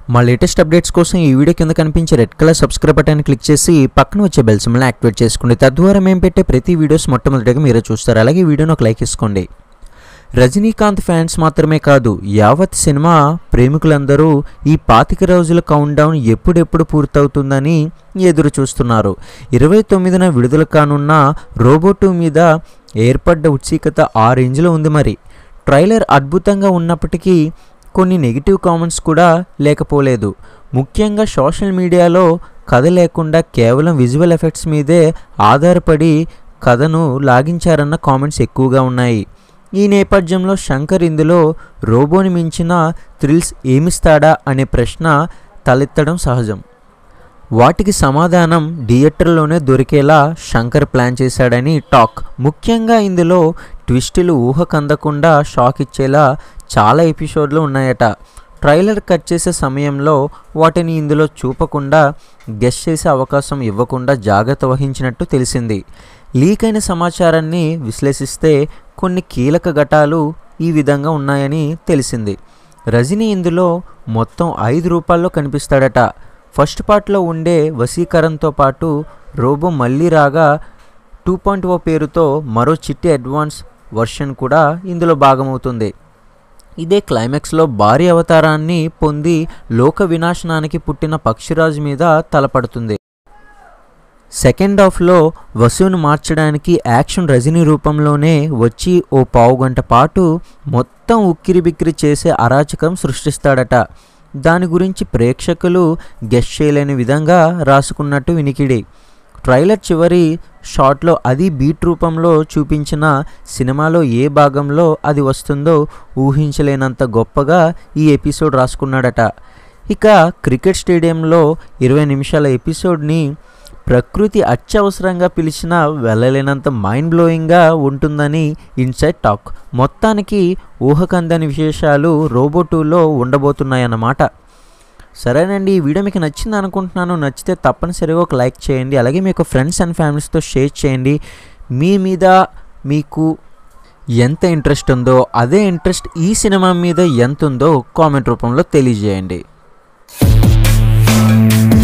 మా latest updates కోసం ఈ వీడియో కింద కనిపించే red colour subscribe button click చేసి పక్కన వచ్చే బెల్ సింబల్ని యాక్టివేట్ చేసుకోండి తద్వారా మేము పెట్టే ప్రతి వీడియోస్ మొట్టమొదటిగా మీరే చూస్తారు అలాగే ఈ వీడియోని ఒక లైక్ ఇసుకోండి రజనీకాంత్ ఫ్యాన్స్ మాత్రమే కాదు యావత్ సినిమా ప్రేమికులందరూ ఈ పాతిక రోజుల కౌంట్ డౌన్ ఎప్పుడెప్పుడు పూర్తవుతుందని ఎదురు చూస్తున్నారు ఇరవై తొమ్మిదిన విడుదల కానున్న రోబోటు మీద ఏర్పడ్డ ఉత్సుకత ఆ రేంజ్లో ఉంది మరి ట్రైలర్ అద్భుతంగా ఉన్నప్పటికీ కొన్ని నెగిటివ్ కామెంట్స్ కూడా లేకపోలేదు ముఖ్యంగా సోషల్ మీడియాలో కథ లేకుండా కేవలం విజువల్ ఎఫెక్ట్స్ మీదే ఆధారపడి కథను లాగించారన్న కామెంట్స్ ఎక్కువగా ఉన్నాయి ఈ నేపథ్యంలో శంకర్ ఇందులో రోబోని మించిన థ్రిల్స్ ఏమిస్తాడా అనే ప్రశ్న తలెత్తడం సహజం వాటికి సమాధానం థియేటర్లోనే దొరికేలా శంకర్ ప్లాన్ చేశాడని టాక్ ముఖ్యంగా ఇందులో ట్విస్టులు ఊహకందకుండా షాక్ ఇచ్చేలా చాలా ఎపిసోడ్లు ఉన్నాయట ట్రైలర్ కట్ చేసే సమయంలో వాటిని ఇందులో చూపకుండా గెస్ట్ చేసే అవకాశం ఇవ్వకుండా జాగ్రత్త వహించినట్టు తెలిసింది లీక్ అయిన సమాచారాన్ని విశ్లేషిస్తే కొన్ని కీలక ఘటాలు ఈ విధంగా ఉన్నాయని తెలిసింది రజనీ ఇందులో మొత్తం ఐదు రూపాల్లో కనిపిస్తాడట ఫస్ట్ పార్ట్లో ఉండే వశీకరణతో పాటు రోబో మళ్ళీ రాగా టూ పాయింట్ ఓ పేరుతో మరో చిట్టి అడ్వాన్స్ వర్షన్ కూడా ఇందులో భాగమవుతుంది ఇదే క్లైమాక్స్లో భారీ అవతారాన్ని పొంది లోక వినాశనానికి పుట్టిన పక్షిరాజు మీద తలపడుతుంది సెకండ్ హాఫ్లో వసువును మార్చడానికి యాక్షన్ రజనీ రూపంలోనే వచ్చి ఓ పావు గంట పాటు మొత్తం ఉక్కిరి బిక్కిరి చేసే అరాచకం సృష్టిస్తాడట దాని గురించి ప్రేక్షకులు గెస్ట్ చేయలేని విధంగా రాసుకున్నట్టు వినికిడి ట్రైలర్ చివరి షాట్లో అది బీట్ రూపంలో చూపించిన సినిమాలో ఏ భాగంలో అది వస్తుందో ఊహించలేనంత గొప్పగా ఈ ఎపిసోడ్ రాసుకున్నాడట ఇక క్రికెట్ స్టేడియంలో ఇరవై నిమిషాల ఎపిసోడ్ని ప్రకృతి అత్యవసరంగా పిలిచినా వెళ్ళలేనంత మైండ్ బ్లోయింగ్గా ఉంటుందని ఇన్సైడ్ టాక్ మొత్తానికి ఊహకందని విశేషాలు రోబో టూలో ఉండబోతున్నాయన్నమాట సరేనండి ఈ వీడియో మీకు నచ్చింది అనుకుంటున్నాను నచ్చితే తప్పనిసరిగా ఒక లైక్ చేయండి అలాగే మీకు ఫ్రెండ్స్ అండ్ ఫ్యామిలీస్తో షేర్ చేయండి మీ మీద మీకు ఎంత ఇంట్రెస్ట్ ఉందో అదే ఇంట్రెస్ట్ ఈ సినిమా మీద ఎంత ఉందో కామెంట్ రూపంలో తెలియజేయండి